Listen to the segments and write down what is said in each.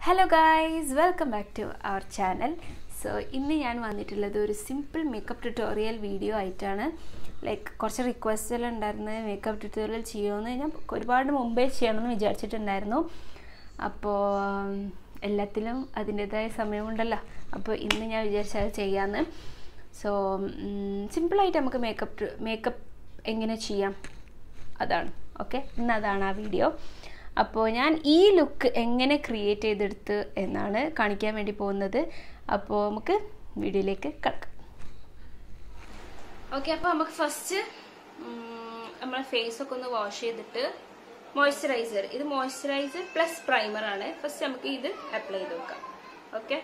hello guys welcome back to our channel so ഇന്ന് ഞാൻ വന്നിട്ടുള്ളത് ഒരു സിമ്പിൾ മേക്കപ്പ് ട്യൂട്ടോറിയൽ വീഡിയോ ആയിട്ടാണ് ലൈക്ക് കുറച്ച് റിക്വസ്റ്റുകൾ ഉണ്ടായിരുന്നു മേക്കപ്പ് ട്യൂട്ടോറിയൽ ചെയ്യുമെന്ന് ഞാൻ ഒരുപാട് മുമ്പേ ചെയ്യണമെന്ന് വിചാരിച്ചിട്ടുണ്ടായിരുന്നു അപ്പോൾ എല്ലാത്തിലും അതിൻ്റെതായ സമയമുണ്ടല്ലോ അപ്പോൾ ഇന്ന് ഞാൻ വിചാരിച്ചത് ചെയ്യാമെന്ന് സോ സിമ്പിളായിട്ട് നമുക്ക് മേക്കപ്പ് മേക്കപ്പ് എങ്ങനെ ചെയ്യാം അതാണ് ഓക്കെ ഇന്ന് അതാണ് ആ വീഡിയോ അപ്പോൾ ഞാൻ ഈ ലുക്ക് എങ്ങനെ ക്രിയേറ്റ് ചെയ്തെടുത്ത് എന്നാണ് കാണിക്കാൻ വേണ്ടി പോകുന്നത് അപ്പോൾ നമുക്ക് വീഡിയോയിലേക്ക് കിടക്കാം ഓക്കെ അപ്പോൾ നമുക്ക് ഫസ്റ്റ് നമ്മളെ ഫേസ് ഒക്കെ ഒന്ന് വാഷ് ചെയ്തിട്ട് മോയ്സ്ചറൈസർ ഇത് മോയ്സ്ചറൈസർ പ്ലസ് പ്രൈമർ ആണ് ഫസ്റ്റ് നമുക്ക് ഇത് അപ്ലൈ ചെയ്ത് നോക്കാം ഓക്കെ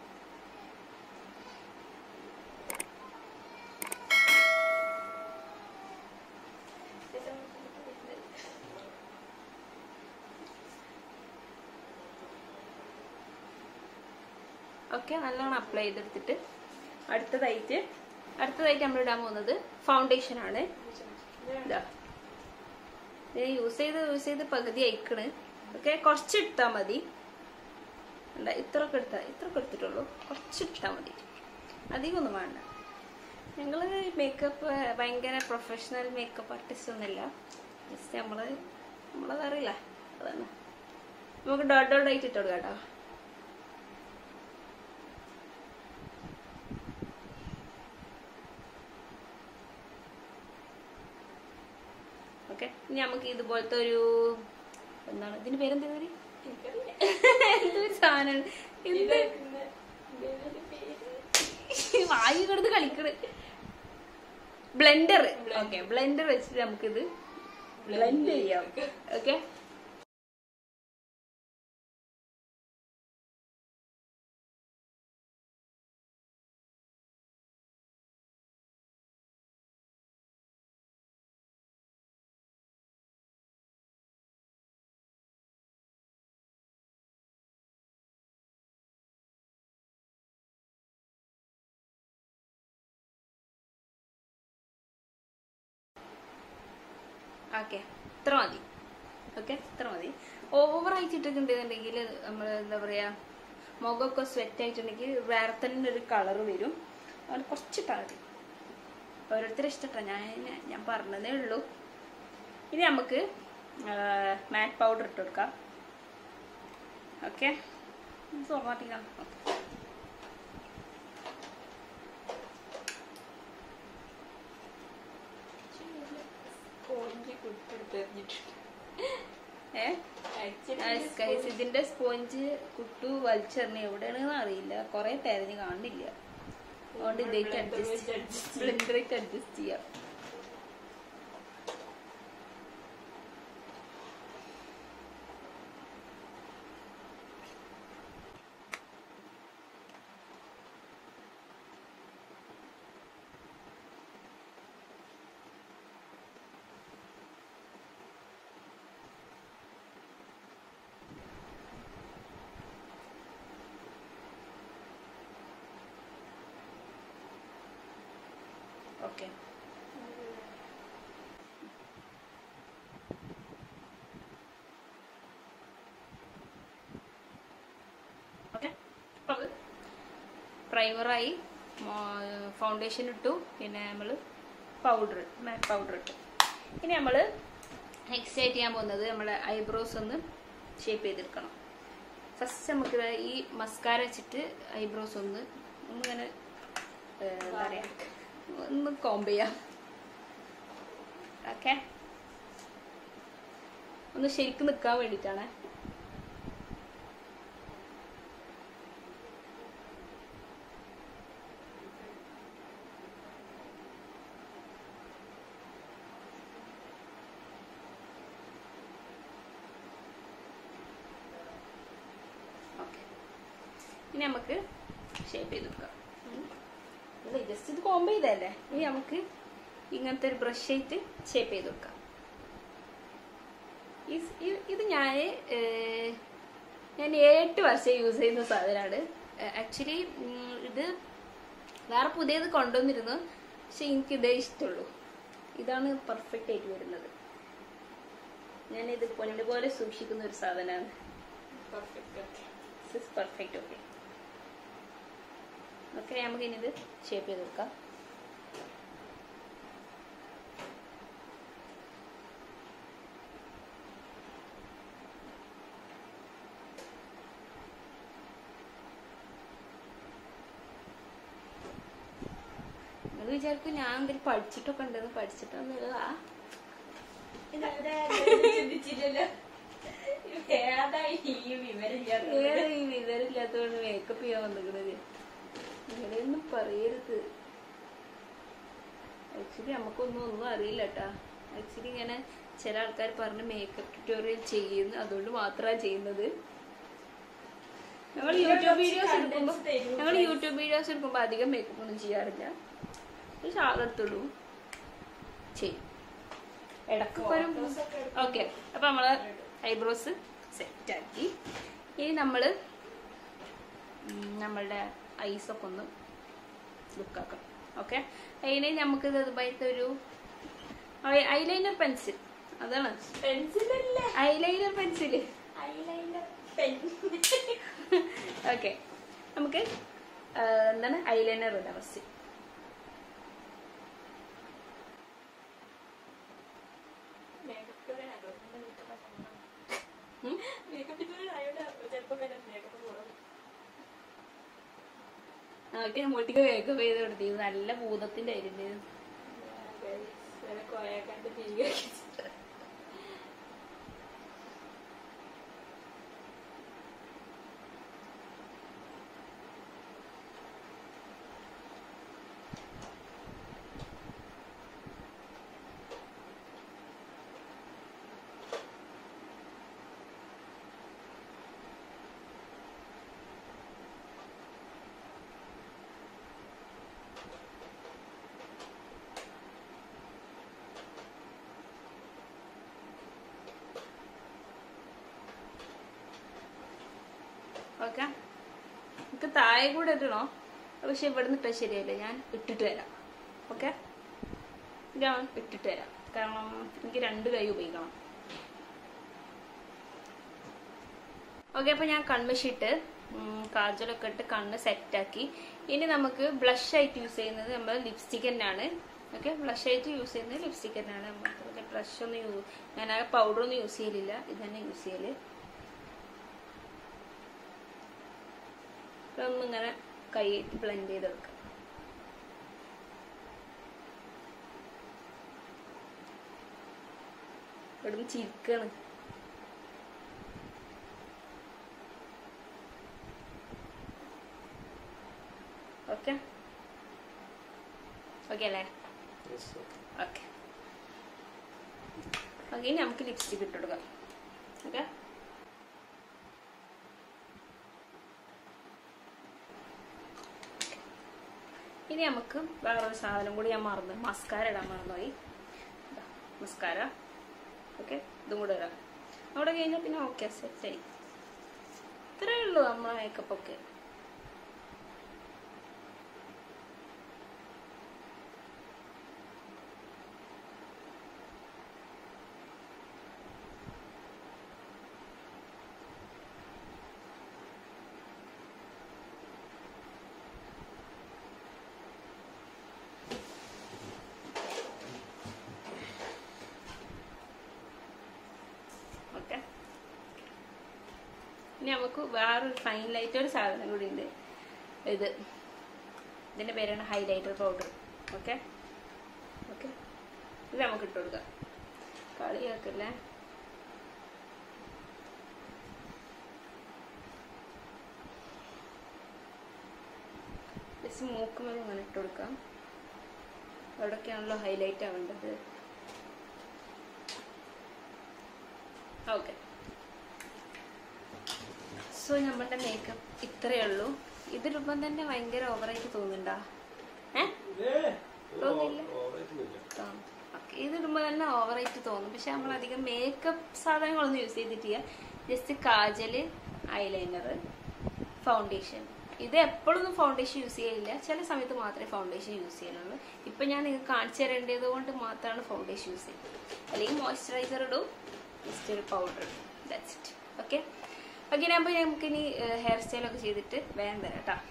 ഓക്കെ നല്ലോണം അപ്ലൈ ചെയ്തെടുത്തിട്ട് അടുത്തതായിട്ട് അടുത്തതായിട്ട് നമ്മൾ ഇടാൻ പോകുന്നത് ഫൗണ്ടേഷൻ ആണ് ഇതാ ഇത് യൂസ് ചെയ്ത് യൂസ് ചെയ്ത് പകുതി അയക്കണ് ഓക്കെ കുറച്ച് ഇട്ടാൽ മതി എന്താ ഇത്രയൊക്കെ എടുത്താൽ ഇത്രയൊക്കെ എടുത്തിട്ടുള്ളൂ കുറച്ച് ഇട്ടാൽ മതി അധികമൊന്നും വേണ്ട ഞങ്ങൾ മേക്കപ്പ് ഭയങ്കര പ്രൊഫഷണൽ മേക്കപ്പ് ആർട്ടിസ്റ്റ് ഒന്നുമല്ല ജസ്റ്റ് നമ്മൾ നമ്മളതറിയില്ല അതാണ് നമുക്ക് ഡോട്ട് ഡോട്ട് ആയിട്ട് ഇട്ട് കൊടുക്കാം കേട്ടോ ഓക്കെ ഇനി നമുക്ക് ഇതുപോലത്തെ ഒരു എന്താണ് ഇതിന്റെ പേരെന്താ പേര് എന്തൊരു സാധനമാണ് എന്ത് വായു കൊടുത്ത് കളിക്കണ് ബ്ലെൻഡർ ഓക്കെ ബ്ലെൻഡർ വെച്ചിട്ട് നമുക്കിത് ബ്ലെൻഡ് ചെയ്യാം ഓക്കെ ഓക്കെ ഇത്ര മതി ഓക്കെ ഇത്ര മതി ഓവർ ആയിട്ടിട്ടുണ്ടെന്നുണ്ടെങ്കിൽ നമ്മൾ എന്താ പറയാ മുഖമൊക്കെ സ്വെറ്റ് ആയിട്ടുണ്ടെങ്കിൽ വേറെ തന്നെ ഒരു കളർ വരും അതുകൊണ്ട് കുറച്ചിട്ടാൽ മതി ഓരോരുത്തരും ഇഷ്ടട്ടോ ഞാൻ ഞാൻ പറഞ്ഞതേ ഉള്ളൂ ഇനി നമുക്ക് മാറ്റ് പൗഡർ ഇട്ട് കൊടുക്കാം ഓക്കെ തുറന്നാട്ടിക്കാം ഓക്കെ ഇതിന്റെ സ്പോഞ്ച് കുട്ടു വലിച്ചെറിഞ്ഞ എവിടെയാണെന്ന് അറിയില്ല കൊറേ തെരഞ്ഞ് കാണില്ല അതുകൊണ്ട് ഇതേക്ക് അഡ്ജസ്റ്റ് ബ്ലെൻഡറേക്ക് അഡ്ജസ്റ്റ് ചെയ്യാം ഓക്കെ ഓക്കെ പ്രൈമറായി ഫൗണ്ടേഷൻ ഇട്ടു പിന്നെ നമ്മൾ പൗഡർ മാറ്റ് പൗഡർ ഇട്ടു ഇനി നമ്മൾ നെക്സ്റ്റ് ആയിട്ട് ചെയ്യാൻ പോകുന്നത് നമ്മുടെ ഐബ്രോസ് ഒന്ന് ഷേപ്പ് ചെയ്തെടുക്കണം ഫസ്റ്റ് നമുക്ക് ഈ മസ്കാര വെച്ചിട്ട് ഐബ്രോസ് ഒന്ന് ഒന്നിങ്ങനെ എന്താ പറയുക ഒന്ന് കോംബ് ചെയ്യാം ഓക്കെ ഒന്ന് ശരിക്കും നിൽക്കാൻ വേണ്ടിയിട്ടാണ് ഓക്കെ ഇനി നമുക്ക് ഷേപ്പ് ചെയ്ത് കൊടുക്കാം അല്ലേ ജസ്റ്റ് ഇത് കോംബ് ചെയ്തല്ലേ ഇനി നമുക്ക് ഇങ്ങനത്തെ ഒരു ബ്രഷ് ആയിട്ട് ഷേപ്പ് ചെയ്ത് കൊടുക്കാം ഇത് ഞാൻ ഞാൻ എട്ട് വർഷം യൂസ് ചെയ്യുന്ന സാധനമാണ് ആക്ച്വലി ഇത് വേറെ പുതിയത് കൊണ്ടുവന്നിരുന്നു പക്ഷെ എനിക്ക് ഇതേ ഇഷ്ടമുള്ളൂ ഇതാണ് പെർഫെക്റ്റ് ആയിട്ട് വരുന്നത് ഞാനിത് പൊന്നുപോലെ സൂക്ഷിക്കുന്ന ഒരു സാധനമാണ് this is perfect okay okay നമുക്ക് ഇനി ഇത് ഷേപ്പ് ചെയ്ത് കൊടുക്കാം നിങ്ങൾ വിചാരിക്കും ഞാൻ എന്തെങ്കിലും പഠിച്ചിട്ടൊക്കെ ഉണ്ടെന്ന് പഠിച്ചിട്ടൊന്നുമില്ല ചിന്തിച്ചില്ലല്ലോ ഏതാ ഈ വിവരം വേറെ ഈ വിവരമില്ലാത്തതുകൊണ്ട് മേക്കപ്പ് ചെയ്യാൻ വന്നിക്കണത് ഇങ്ങനെയൊന്നും പറയരുത് ആക്ച്വലി നമുക്കൊന്നും ഒന്നും അറിയില്ല കേട്ടാ ആക്ച്വലി ഇങ്ങനെ ചില ആൾക്കാർ പറഞ്ഞ് മേക്കപ്പ് ട്യൂട്ടോറിയൽ ചെയ്യുന്നു അതുകൊണ്ട് മാത്രമാണ് ചെയ്യുന്നത് ഞങ്ങൾ യൂട്യൂബ് വീഡിയോസ് എടുക്കുമ്പോൾ ഞങ്ങൾ യൂട്യൂബ് വീഡിയോസ് എടുക്കുമ്പോൾ അധികം മേക്കപ്പ് ഒന്നും ചെയ്യാറില്ല ഒരു ഷാളെടുത്തുള്ളൂ ചെയ്യും ഇടക്ക് വരും ഓക്കെ അപ്പൊ നമ്മള് ഐബ്രോസ് സെറ്റ് ആക്കി ഇനി നമ്മള് ഉം, നമ്മളുടെ ഐസൊക്കെ ഒന്ന് ലുക്കാക്കാം ഓക്കെ അതിന് നമുക്ക് ഇതുപോലത്തെ ഒരു ഐലൈനർ പെൻസിൽ അതാണ് പെൻസിലല്ലേ eyeliner pencil eyeliner pen okay നമുക്ക് ആ, എന്താണ് ഐലൈനർ ഇടാം first makeup tutorial makeup tutorial ആയോണ്ട് ചിലപ്പോ മേക്കപ്പ് കൂടും നമുക്ക് അങ്ങോട്ടേക്ക് മേക്കപ്പ് ചെയ്ത് കൊടുത്തിരുന്നു നല്ല ഭൂതത്തിന്റെ ആയിരുന്നു കോയാക്കാണ്ട് തിരികെ ഓക്കെ നമുക്ക് താഴെ കൂടെ ഇടണോ പക്ഷെ ഇവിടുന്ന് ഇട്ടാൽ ശരിയല്ല ഞാൻ ഇട്ടിട്ട് തരാം ഓക്കെ ഞാൻ ഇട്ടിട്ട് തരാം കാരണം എനിക്ക് രണ്ട് കൈ ഉപയോഗിക്കണം ഓക്കെ അപ്പൊ ഞാൻ കൺമഷിട്ട് കാജലൊക്കെ ഇട്ട് കണ്ണ് സെറ്റാക്കി ഇനി നമുക്ക് ബ്ലഷ് ആയിട്ട് യൂസ് ചെയ്യുന്നത് നമ്മൾ ലിപ്സ്റ്റിക് തന്നെയാണ് ഓക്കെ ബ്ലഷ് ആയിട്ട് യൂസ് ചെയ്യുന്നത് ലിപ്സ്റ്റിക് തന്നെയാണ് നമ്മൾ ബ്ലഷ് ഒന്നും യൂസ് ഞാൻ ആ പൗഡർ ഒന്നും യൂസ് ചെയ്യലില്ല ഇത് തന്നെ യൂസ് ചെയ്യല് ഇതൊന്നും ഇങ്ങനെ കൈ ബ്ലെൻഡ് ചെയ്തെടുക്കാം ഇവിടുന്ന് ചിരിക്കാണ് ഓക്കെ ഓക്കെ അല്ലേ ഓക്കെ ഓക്കെ ഇനി നമുക്ക് ലിപ്സ്റ്റിക് ഇട്ട് കൊടുക്കാം ഓക്കെ ഇനി നമുക്ക് വേറൊരു സാധനം കൂടി ഞാൻ മറന്നു മസ്കാര ഇടാൻ മറന്നുപോയി ദാ, മസ്കാര ഓക്കെ ഇതും കൂടെ ഇടാം അവിടെ കഴിഞ്ഞാൽ പിന്നെ ഓക്കെ സെറ്റായി ഇത്രയേ ഉള്ളൂ നമ്മളെ മേക്കപ്പ് ഒക്കെ ഓക്കെ ഇനി നമുക്ക് വേറൊരു ഫൈൻ ലൈറ്റ് ഒരു സാധനം കൂടി ഉണ്ട് ഇത് ഇതിന്റെ പേരാണ് ഹൈലൈറ്റർ പൗഡർ ഓക്കെ ഓക്കെ ഇത് നമുക്ക് ഇട്ട് കൊടുക്കാം കളിയാക്കല്ലേ ജസ്റ്റ് മൂക്കുമ്പോൾ ഇങ്ങനെ ഇട്ട് കൊടുക്കാം അവിടെയൊക്കെയാണല്ലോ ഹൈലൈറ്റ് ആവേണ്ടത് ഓക്കെ സോ നമ്മളുടെ മേക്കപ്പ് ഇത്രയേ ഉള്ളൂ ഇതിലിപ്പം തന്നെ ഭയങ്കര ഓവറായിട്ട് തോന്നുന്നുണ്ടാ ഏ തോന്നില്ല ഓക്കെ ഇതിടുമ്പോൾ തന്നെ ഓവറായിട്ട് തോന്നും പക്ഷെ നമ്മൾ അധികം മേക്കപ്പ് സാധനങ്ങളൊന്നും യൂസ് ചെയ്തിട്ടില്ല ജസ്റ്റ് കാജല് ഐലൈനർ ഫൗണ്ടേഷൻ ഇത് എപ്പോഴൊന്നും ഫൗണ്ടേഷൻ യൂസ് ചെയ്യില്ല ചില സമയത്ത് മാത്രമേ ഫൗണ്ടേഷൻ യൂസ് ചെയ്യലുള്ളൂ ഇപ്പം ഞാൻ നിങ്ങൾക്ക് കാണിച്ചു തരേണ്ടത് കൊണ്ട് മാത്രമാണ് ഫൗണ്ടേഷൻ യൂസ് ചെയ്യുന്നത് അല്ലെങ്കിൽ മോയ്സ്ചറൈസർ ഇടും ജസ്റ്റ് ഒരു powder that's it okay okay അപ്പോൾ നമുക്കിനി ഹെയർ സ്റ്റൈലൊക്കെ ചെയ്തിട്ട് വേഗം തരാം കേട്ടോ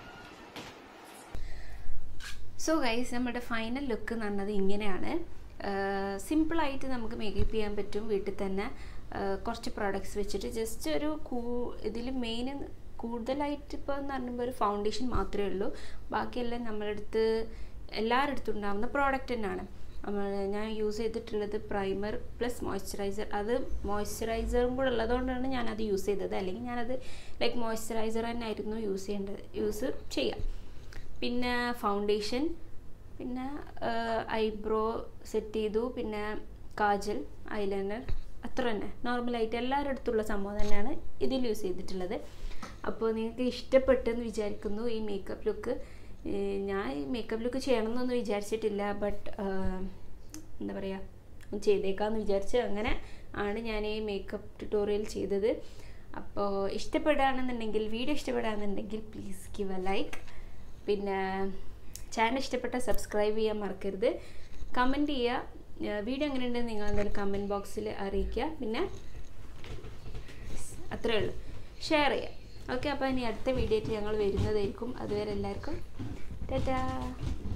സോ ഗൈസ് നമ്മുടെ ഫൈനൽ ലുക്ക് എന്ന് പറഞ്ഞത് ഇങ്ങനെയാണ് സിമ്പിളായിട്ട് നമുക്ക് മേക്കപ്പ് ചെയ്യാൻ പറ്റും വീട്ടിൽ തന്നെ ആഹ് കുറച്ച് പ്രോഡക്റ്റ്സ് വെച്ചിട്ട് ജസ്റ്റ് ഒരു കൂ ഇതിൽ മെയിൻ കൂടുതലായിട്ട് ഇപ്പോൾ എന്ന് പറയുമ്പോൾ ഒരു ഫൗണ്ടേഷൻ മാത്രമേ ഉള്ളൂ ബാക്കിയെല്ലാം നമ്മളടുത്ത് എല്ലാവരുടെ അടുത്തും ഉണ്ടാകുന്ന പ്രോഡക്റ്റ് തന്നെയാണ് നമ്മൾ ഞാൻ യൂസ് ചെയ്തിട്ടുള്ളത് പ്രൈമർ പ്ലസ് മോയ്സ്ചറൈസർ അത് മോയ്സ്ചറൈസറും കൂടെ ഉള്ളതുകൊണ്ടാണ് ഞാനത് യൂസ് ചെയ്തത് അല്ലെങ്കിൽ ഞാനത് ലൈക്ക് മോയ്സ്ചറൈസർ തന്നെ ആയിരുന്നു യൂസ് ചെയ്യേണ്ടത് യൂസ് ചെയ്യാം പിന്നെ ഫൗണ്ടേഷൻ പിന്നെ ഐബ്രോ സെറ്റ് ചെയ്തു പിന്നെ കാജൽ ഐലൈനർ അത്ര തന്നെ നോർമലായിട്ട് എല്ലാവരുടെ അടുത്തുള്ള സംഭവം തന്നെയാണ് ഇതിൽ യൂസ് ചെയ്തിട്ടുള്ളത് അപ്പോൾ നിങ്ങൾക്ക് ഇഷ്ടപ്പെട്ടെന്ന് വിചാരിക്കുന്നു ഈ മേക്കപ്പ് ലുക്ക് ഞാൻ ഈ മേക്കപ്പ് ലുക്ക് ചെയ്യണമെന്നൊന്നും വിചാരിച്ചിട്ടില്ല ബട്ട് എന്താ പറയുക ഒന്ന് ചെയ്തേക്കാമെന്ന് വിചാരിച്ച് അങ്ങനെ ആണ് ഞാൻ ഈ മേക്കപ്പ് ട്യൂട്ടോറിയൽ ചെയ്തത് അപ്പോൾ ഇഷ്ടപ്പെടുകയാണെന്നുണ്ടെങ്കിൽ വീഡിയോ ഇഷ്ടപ്പെടുകയാണെന്നുണ്ടെങ്കിൽ പ്ലീസ് ഗിവ് എ ലൈക്ക് പിന്നെ ചാനൽ ഇഷ്ടപ്പെട്ട സബ്സ്ക്രൈബ് ചെയ്യാൻ മറക്കരുത് കമൻറ്റ് ചെയ്യുക വീഡിയോ എങ്ങനെയുണ്ടെന്ന് നിങ്ങൾ എന്തായാലും കമൻറ്റ് ബോക്സിൽ അറിയിക്കുക പിന്നെ അത്രയേ ഉള്ളൂ ഷെയർ ചെയ്യുക ഓക്കെ അപ്പോൾ ഇനി അടുത്ത വീഡിയോ ആയിട്ട് ഞങ്ങൾ വരുന്നതായിരിക്കും അതുവരെ എല്ലാവർക്കും ടാറ്റാ